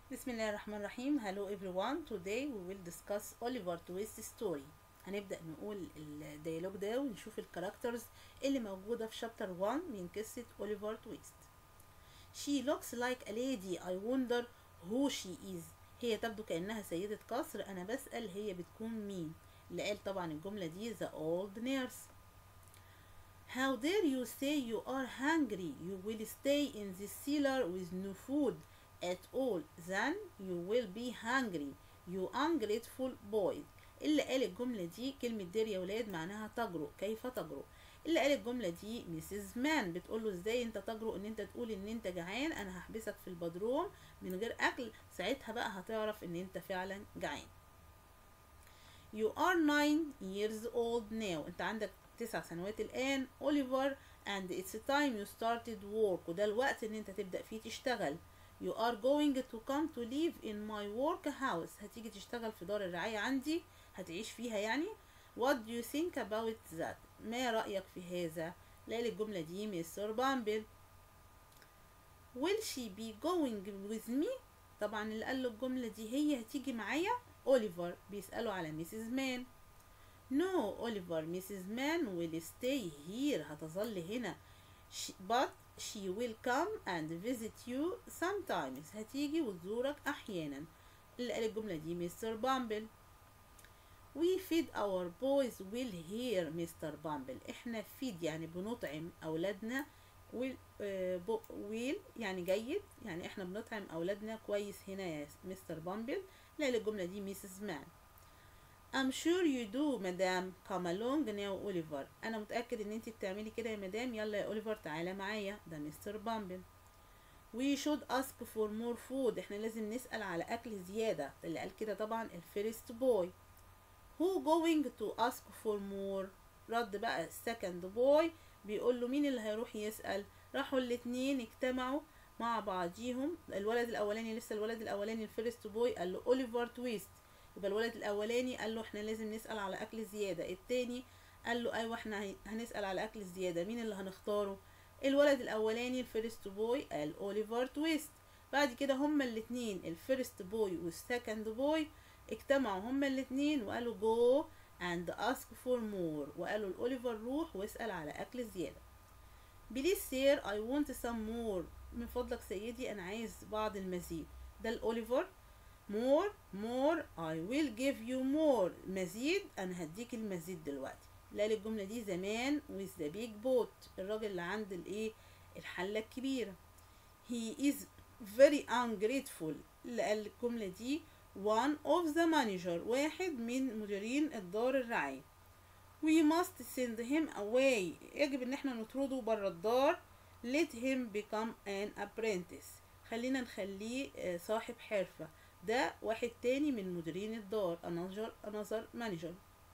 بسم الله الرحمن الرحيم Hello everyone Today we will discuss Oliver Twist story هنبدأ نقول الديالوج ده ونشوف الكاركترز اللي موجودة في شابتر 1 من قصة أوليفر تويست She looks like a lady I wonder who she is هي تبدو كأنها سيدة قصر أنا بسأل هي بتكون مين اللي قال طبعا الجملة دي the old nurse How dare you say you are hungry? You will stay in the cellar with no food at all. Then you will be hungry. You ungrateful boy. اللي قال الجملة دي كلمة دير يا ولاد معناها تجرؤ كيف تجرؤ اللي قال الجملة دي ميسيز مان بتقول له ازاي انت تجرؤ ان انت تقول ان انت جعان انا هحبسك في البدروم من غير اكل ساعتها بقى هتعرف ان انت فعلا جعان You are nine years old now انت عندك تسع سنوات الآن أوليفر and it's time you started work وده الوقت إن أنت تبدأ فيه تشتغل you are going to come to live in my work house هتيجي تشتغل في دار الرعاية عندي هتعيش فيها يعني what do you think about that ما رأيك في هذا لا الجملة دي مستر بامبل will she be going with me طبعا اللي قال له الجملة دي هي هتيجي معايا أوليفر بيسأله على ميسيز مان No, Oliver, Mrs. Mann will stay here. هتظل هنا. She, but she will come and visit you sometimes. هتيجي وتزورك أحيانا. اللي قال الجملة دي مستر بامبل. We feed our boys well here, Mr. Bumble. احنا feed يعني بنطعم أولادنا will, uh, will يعني جيد يعني احنا بنطعم أولادنا كويس هنا يا مستر بامبل. اللي قال الجملة دي ميسيس مان. I'm sure you do مدام come along now أوليفر أنا متأكد إن أنت بتعملي كده يا مدام يلا يا أوليفر تعالى معايا ده مستر بامبل We should ask for more food احنا لازم نسأل على أكل زيادة اللي قال كده طبعا الفيرست بوي Who going to ask for more رد بقى السكند بوي بيقول له مين اللي هيروح يسأل راحوا الاتنين اجتمعوا مع بعضيهم الولد الأولاني لسه الولد الأولاني الفيرست بوي قال له أوليفر تويست يبقى الولد الاولاني قال له احنا لازم نسال على اكل زياده التاني قال له ايوه احنا هنسال على اكل زياده مين اللي هنختاره الولد الاولاني الفيرست بوي قال اوليفر تويست بعد كده هما الاتنين الفيرست بوي والسكند بوي اجتمعوا هما الاتنين وقالوا جو and ask for more وقالوا لاوليفر روح واسال على اكل زياده بليز سير I want some more من فضلك سيدي انا عايز بعض المزيد ده الاوليفر more more I will give you more مزيد أنا هديك المزيد دلوقتي لا الجملة دي زمان with the big boat الراجل اللي عند الايه الحلة الكبيرة he is very ungrateful اللي قال الجملة دي one of the manager واحد من مديرين الدار الرعاية we must send him away يجب ان احنا نطرده بره الدار let him become an apprentice خلينا نخليه صاحب حرفه ده واحد تاني من مديرين الدار another, another manager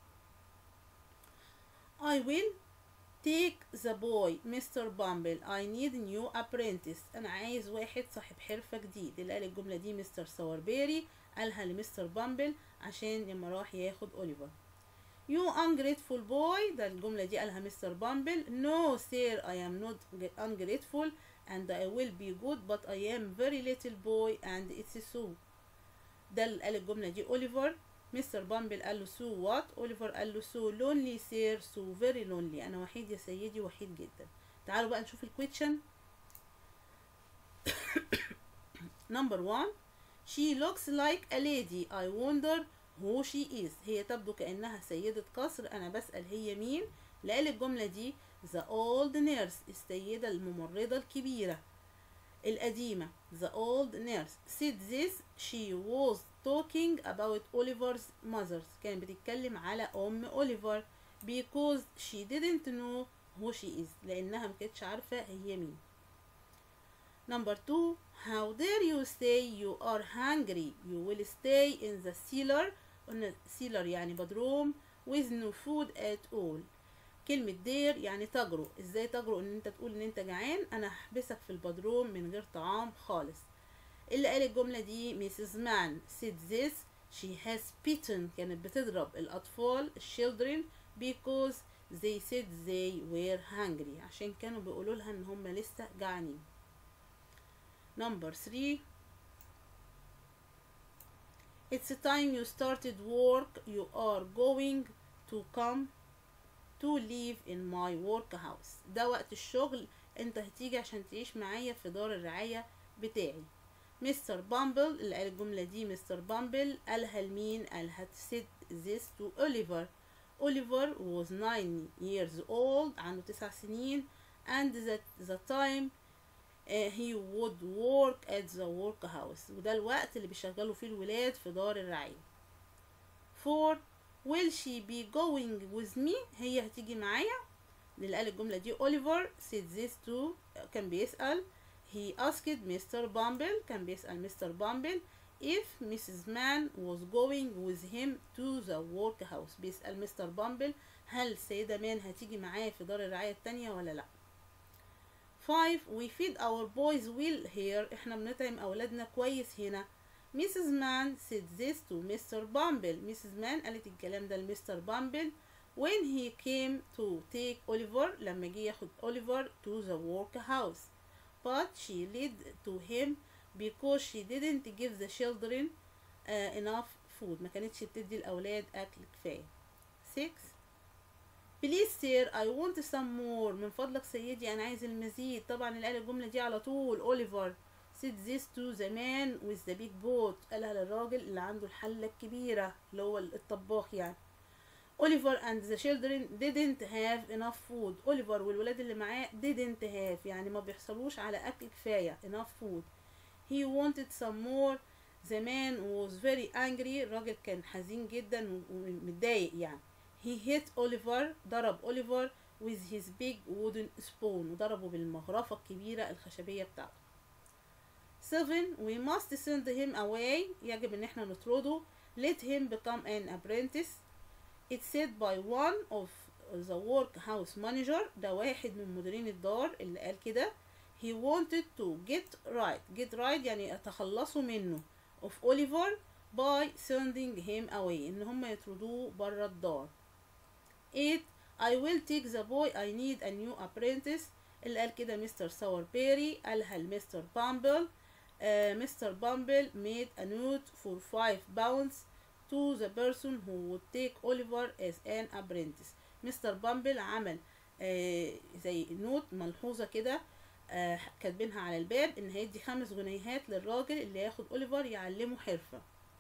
I will take the boy Mr. Bumble I need new apprentice أنا عايز واحد صاحب حرفة جديد اللي قال الجملة دي مستر سواربيري قالها لمستر بامبل عشان لما راح ياخد أوليفر You ungrateful boy ده الجملة دي قالها مستر بامبل No sir I am not ungrateful and I will be good but I am very little boy and it's so ده اللي قال الجملة دي أوليفر مستر بامبل قال له سو وات أوليفر قال له سو لونلي سير سو فيري لونلي أنا وحيد يا سيدي وحيد جدا تعالوا بقى نشوف الكويتشن نمبر 1 She looks like a lady I wonder who she is هي تبدو كأنها سيدة قصر أنا بسأل هي مين لقال الجملة دي the old nurse السيدة الممرضة الكبيرة القديمة the old nurse said this she was talking about Oliver's mother كانت بتتكلم على أم أوليفر because she didn't know who she is لأنها مكانتش عارفة هي مين number two how dare you say you are hungry you will stay in the cellar قلنا cellar يعني بدروم with no food at all كلمة دير يعني تجرؤ ازاي تجرؤ ان انت تقول ان انت جعان انا هحبسك في البدروم من غير طعام خالص اللي قال الجملة دي ميسيس مان said this she has beaten كانت بتضرب الاطفال children because they said they were hungry عشان كانوا بيقولوا لها ان هم لسه جعانين number 3 It's time you started work. You are going to come to live in my workhouse. ده وقت الشغل انت هتيجي عشان تعيش معايا في دار الرعاية بتاعي. مستر بامبل اللي قال الجملة دي مستر بامبل قالها لمين؟ قالها said this to Oliver. Oliver was nine years old عنده تسع سنين and that the time uh, he would work at the workhouse وده الوقت اللي بيشغلوا فيه الولاد في دار الرعاية. For will she be going with me هي هتيجي معايا اللي قال الجملة دي أوليفر said this to كان بيسأل he asked Mr. Bumble كان بيسأل Mr. Bumble if Mrs. Man was going with him to the workhouse بيسأل مستر بامبل هل السيدة مان هتيجي معايا في دار الرعاية التانية ولا لأ 5 we feed our boys well here احنا بنطعم أولادنا كويس هنا Mrs. Man said this to Mr. Bumble Mrs. Man قالت الكلام ده لمستر بامبل when he came to take Oliver لما جه ياخد Oliver to the workhouse but she lied to him because she didn't give the children uh, enough food ما كانتش بتدي الأولاد أكل كفاية 6 Please sir I want some more من فضلك سيدي أنا عايز المزيد طبعا اللي قال الجملة دي على طول أوليفر said this to the man with the big boat قالها للراجل اللي عنده الحلة الكبيرة اللي هو الطباخ يعني Oliver and the children didn't have enough food Oliver والولاد اللي معاه didn't have يعني ما بيحصلوش على أكل كفاية enough food he wanted some more the man was very angry الراجل كان حزين جدا ومتضايق يعني he hit Oliver ضرب Oliver with his big wooden spoon وضربه بالمغرفة الكبيرة الخشبية بتاعته 7 we must send him away يجب ان احنا نطرده let him become an apprentice it's said by one of the workhouse manager ده واحد من مديرين الدار اللي قال كده he wanted to get right get right يعني يتخلصوا منه of Oliver by sending him away ان هم يطردوه بره الدار 8 I will take the boy I need a new apprentice اللي قال كده مستر ساور بيري قالها لمستر بامبل مستر بامبل made a note for 5 pounds to the person who would take Oliver as an apprentice مستر بامبل عمل آه زي نوت ملحوظة كده آه كاتبينها على الباب ان هيدي خمس جنيهات للراجل اللي ياخد اوليفر يعلمه حرفة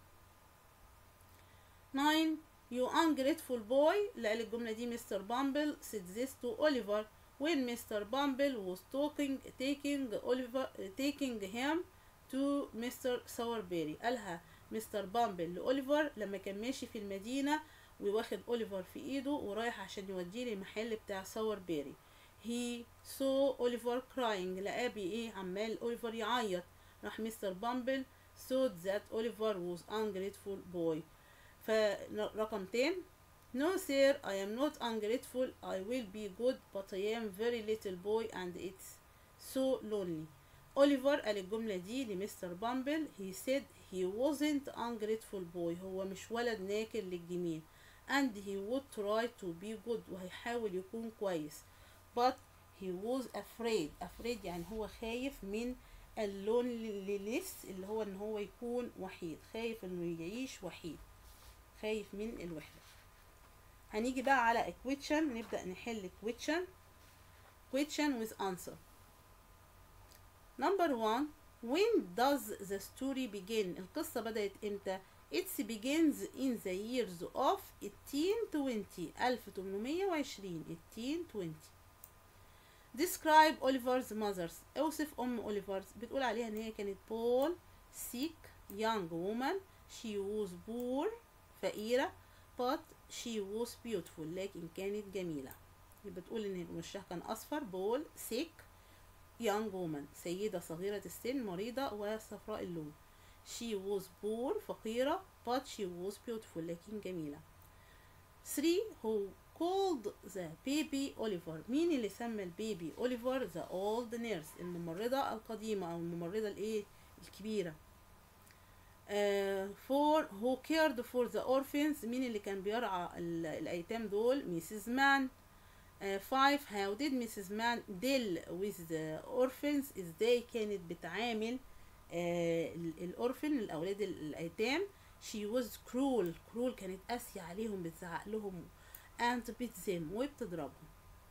9 You ungrateful boy اللي قال الجملة دي مستر بامبل said this to Oliver when Mr. Bumble was talking taking Oliver taking him to Mr. Sowerberry قالها مستر بامبل لأوليفر لما كان ماشي في المدينة وواخد أوليفر في إيده ورايح عشان يوديه للمحل بتاع ساوربيري he saw Oliver crying لقاه بي ايه عمال أوليفر يعيط راح مستر بامبل thought that Oliver was ungrateful boy فرقم 10 No sir, I am not ungrateful. I will be good, but I am very little boy and it's so lonely. أوليفر قال الجملة دي لمستر بامبل he said he wasn't ungrateful boy هو مش ولد ناكر للجميل and he would try to be good وهيحاول يكون كويس but he was afraid afraid يعني هو خايف من اللونلينس اللي هو ان هو يكون وحيد خايف انه يعيش وحيد خايف من الوحدة هنيجي بقى على equation نبدأ نحل equation question with answer number one when does the story begin القصة بدأت امتى it begins in the years of 1820 1820 1820 describe Oliver's mothers اوصف ام اوليفرز بتقول عليها ان هي كانت بول sick young woman she was poor فقيرة but she was beautiful لكن كانت جميلة يبقى بتقول ان وشها كان اصفر بول sick young woman سيدة صغيرة السن مريضة وصفراء اللون she was poor فقيرة but she was beautiful لكن جميلة 3 who called the baby Oliver مين اللي سمى البيبي أوليفر the old nurse الممرضة القديمة أو الممرضة الإيه الكبيرة uh, for who cared for the orphans مين اللي كان بيرعى الأيتام دول ميسيس مان uh, five how did Mrs. Man deal with the orphans ازاي كانت بتعامل uh, الأورفن الأولاد الأيتام she was cruel cruel كانت قاسية عليهم بتزعق لهم and beat them وبتضربهم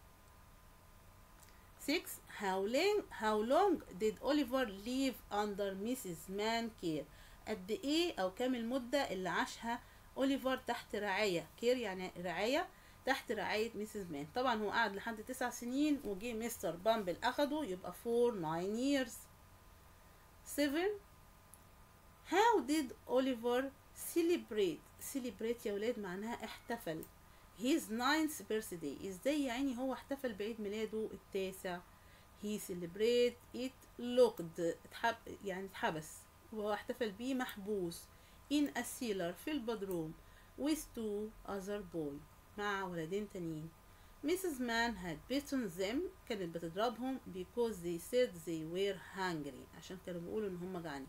6 how long how long did Oliver live under Mrs. Man care قد ايه او كام المدة اللي عاشها اوليفر تحت رعاية كير يعني رعاية تحت رعاية ميسيس مان طبعا هو قعد لحد تسع سنين وجي مستر بامبل اخده يبقى فور ناين years 7 how did Oliver celebrate celebrate يا ولاد معناها احتفل his ninth birthday ازاي يعني هو احتفل بعيد ميلاده التاسع he celebrate it locked اتحب يعني اتحبس وهو احتفل بيه محبوس in a cellar في البدروم with two other boy مع ولدين تانيين Mrs. Mann had beaten them كانت بتضربهم because they said they were hungry عشان كانوا بيقولوا ان هم جعانين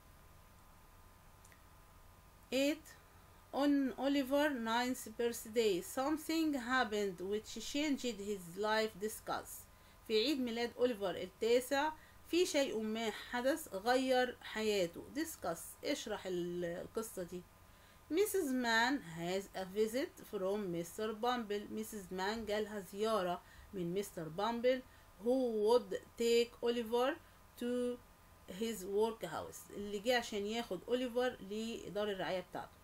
8 on Oliver 9th birthday something happened which changed his life discuss في عيد ميلاد أوليفر التاسع في شيء ما حدث غير حياته discuss اشرح القصة دي Mrs. Mann has a visit from Mr. Bumble Mrs. Mann جالها زيارة من مستر بامبل who would take Oliver to his work house اللي جه عشان ياخد أوليفر لدار الرعاية بتاعته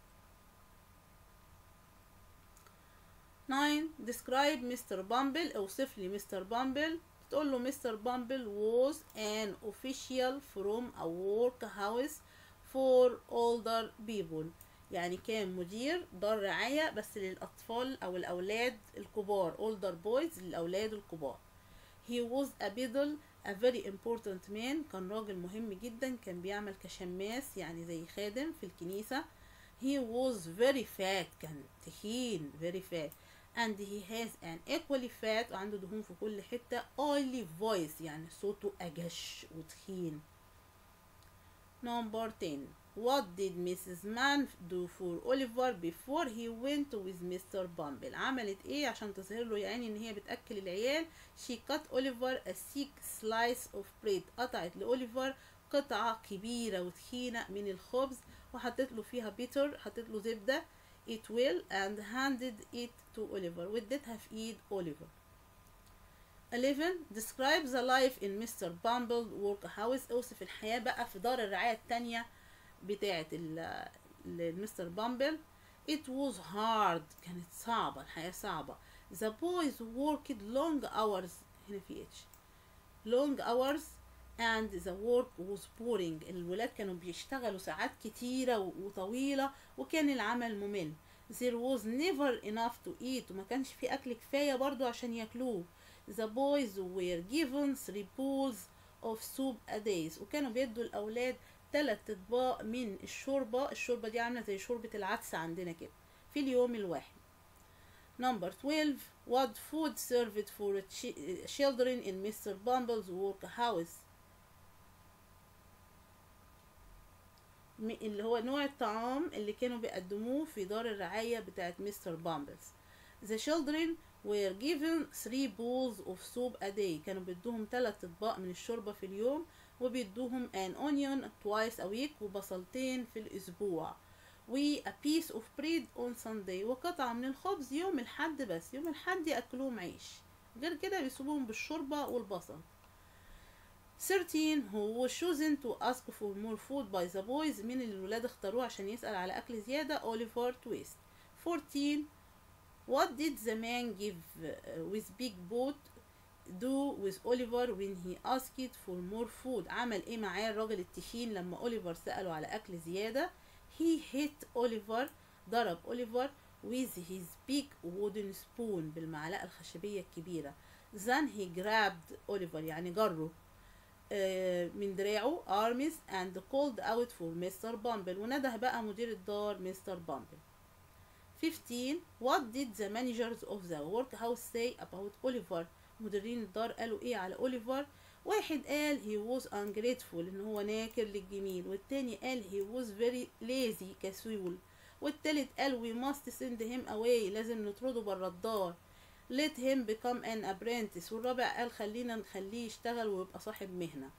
9 describe Mr. Bumble اوصف لي مستر بامبل تقول له مستر بامبل was an official from a workhouse for older people يعني كان مدير دار رعاية بس للأطفال أو الأولاد الكبار older boys للأولاد الكبار he was a beadle a very important man كان راجل مهم جدا كان بيعمل كشماس يعني زي خادم في الكنيسة he was very fat كان تخين very fat and he has an equally fat وعنده دهون في كل حتة oily voice يعني صوته أجش وتخين number 10 What did Mrs. Mann do for Oliver before he went with Mr. Bumble عملت ايه عشان تظهر له يعني ان هي بتأكل العيال she cut Oliver a thick slice of bread قطعت لأوليفر قطعة كبيرة وتخينة من الخبز وحطت له فيها بيتر حطت له زبدة it will and handed it to Oliver وادتها في ايد Oliver 11 describe the life in Mr. Bumble workhouse اوصف الحياة بقى في دار الرعاية التانية بتاعة المستر بامبل it was hard كانت صعبة الحياة صعبة the boys worked long hours هنا في اتش long hours and the work was boring الولاد كانوا بيشتغلوا ساعات كتيرة وطويلة وكان العمل ممل there was never enough to eat وما كانش في أكل كفاية برضو عشان ياكلوه the boys were given three bowls of soup a day وكانوا بيدوا الأولاد تلات أطباق من الشوربة الشوربة دي عاملة زي شوربة العدس عندنا كده في اليوم الواحد Number 12 What food served for children in Mr. Bumble's workhouse اللي هو نوع الطعام اللي كانوا بيقدموه في دار الرعاية بتاعت مستر بامبلز The children were given three bowls of soup a day كانوا بيدوهم تلات أطباق من الشوربة في اليوم وبيدوهم an onion twice a week وبصلتين في الأسبوع و a piece of bread on Sunday وقطعة من الخبز يوم الحد بس يوم الحد يأكلوهم عيش غير كده بيسيبوهم بالشوربة والبصل 13 who was chosen to ask for more food by the boys مين اللي الولاد اختاروه عشان يسأل على أكل زيادة أوليفر تويست 14 what did the man give uh, with big boat do with Oliver when he asked for more food عمل ايه معاه الراجل التخين لما أوليفر سأله على أكل زيادة he hit Oliver ضرب أوليفر with his big wooden spoon بالمعلقة الخشبية الكبيرة then he grabbed Oliver يعني جره من دراعه arms and called out for Mr. Bumble ونده بقى مدير الدار مستر بامبل 15 what did the managers of the workhouse say about Oliver مديرين الدار قالوا ايه على أوليفر واحد قال he was ungrateful ان هو ناكر للجميل والتاني قال he was very lazy كسول والتالت قال we must send him away لازم نطرده برا الدار let him become an apprentice والرابع قال خلينا نخليه يشتغل ويبقى صاحب مهنة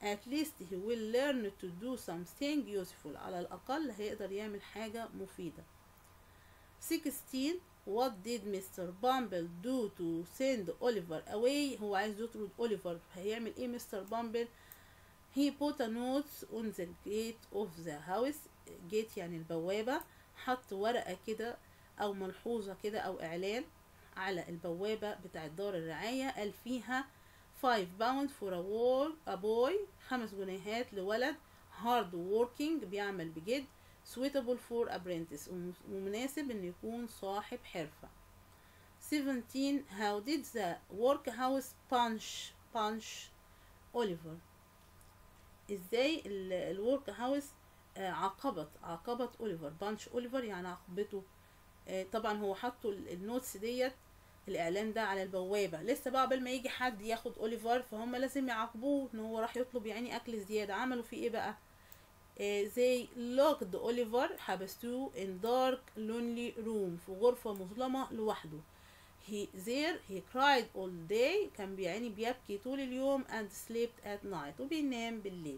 at least he will learn to do something useful على الأقل هيقدر يعمل حاجة مفيدة 16 What did Mr. Bumble do to send Oliver away هو عايز يطرد أوليفر هيعمل ايه مستر بامبل He put a note on the gate of the house gate يعني البوابة حط ورقة كده أو ملحوظة كده أو إعلان على البوابة بتاعت دار الرعاية قال فيها 5 pound for a, war, a boy خمس جنيهات لولد hard working بيعمل بجد suitable for apprentice ومناسب انه يكون صاحب حرفة 17 how did the workhouse punch punch Oliver ازاي الورك هاوس عاقبت عاقبت اوليفر بانش اوليفر يعني عاقبته آه طبعا هو حطوا النوتس ديت الاعلان ده على البوابه لسه بقى قبل ما يجي حد ياخد اوليفر فهم لازم يعاقبوه ان هو راح يطلب يعني اكل زياده عملوا فيه ايه بقى آه زي locked اوليفر حبسوه in dark lonely room في غرفه مظلمه لوحده he there he cried all day كان بيعني بيبكي طول اليوم and slept at night وبينام بالليل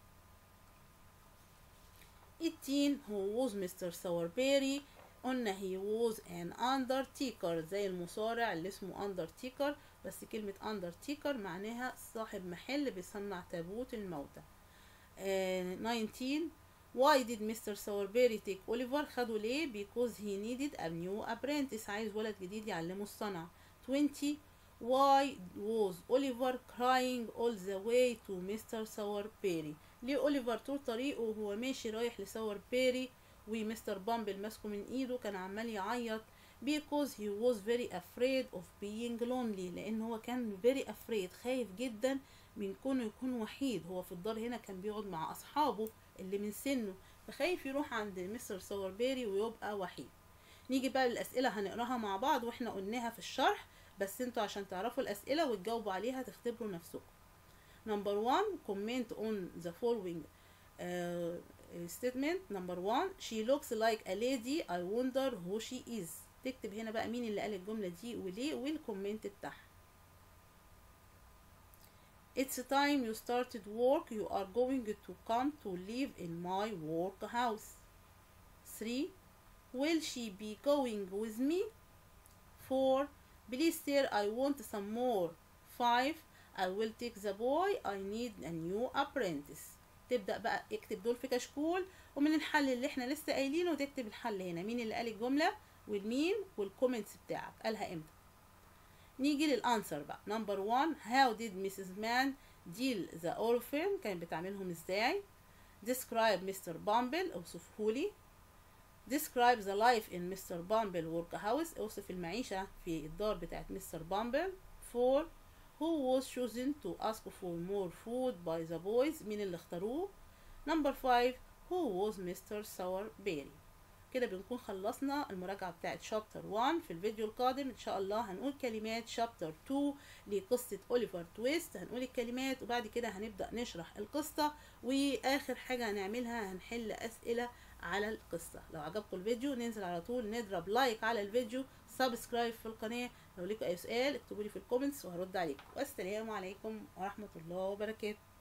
18 who was Mr. Sowerberry قلنا he was an undertaker زي المصارع اللي اسمه undertaker بس كلمة undertaker معناها صاحب محل بيصنع تابوت الموتى uh, 19 Why did Mr. Sowerberry take Oliver خده ليه because he needed a new apprentice عايز ولد جديد يعلمه الصنعة 20 Why was Oliver crying all the way to Mr. Sowerberry ليه أوليفر طول طريقه وهو ماشي رايح لساور بيري ومستر بامبل ماسكه من ايده كان عمال يعيط because he was very afraid of being lonely لان هو كان very afraid خايف جدا من كونه يكون وحيد هو في الدار هنا كان بيقعد مع اصحابه اللي من سنه فخايف يروح عند مستر ساوربيري ويبقى وحيد نيجي بقى للاسئله هنقراها مع بعض واحنا قلناها في الشرح بس انتوا عشان تعرفوا الاسئله وتجاوبوا عليها تختبروا نفسكم Number one, comment on the following uh, statement. Number one, she looks like a lady. I wonder who she is. تكتب هنا بقى مين اللي قال الجملة دي وليه والكومنت بتاعها. It's time you started work. You are going to come to live in my work house. Three, will she be going with me? Four, please sir, I want some more. Five, I will take the boy I need a new apprentice تبدأ بقى اكتب دول في كشكول ومن الحل اللي احنا لسه قايلينه تكتب الحل هنا مين اللي قال الجملة والمين والكومنتس بتاعك قالها امتى نيجي للانسر بقى نمبر 1 how did Mrs. Man deal the orphan كان بتعملهم ازاي describe Mr. Bumble اوصفهولي describe the life in Mr. Bumble workhouse اوصف المعيشة في الدار بتاعت مستر بامبل 4 who was chosen to ask for more food by the boys مين اللي اختاروه number 5 who was Mr. Sowerberry كده بنكون خلصنا المراجعة بتاعت شابتر 1 في الفيديو القادم ان شاء الله هنقول كلمات شابتر 2 لقصة اوليفر تويست هنقول الكلمات وبعد كده هنبدأ نشرح القصة واخر حاجة هنعملها هنحل اسئلة على القصة لو عجبكم الفيديو ننزل على طول نضرب لايك على الفيديو سبسكرايب في القناة لو ليكم اي سؤال اكتبوا لي في الكومنتس وهرد عليكم والسلام عليكم ورحمة الله وبركاته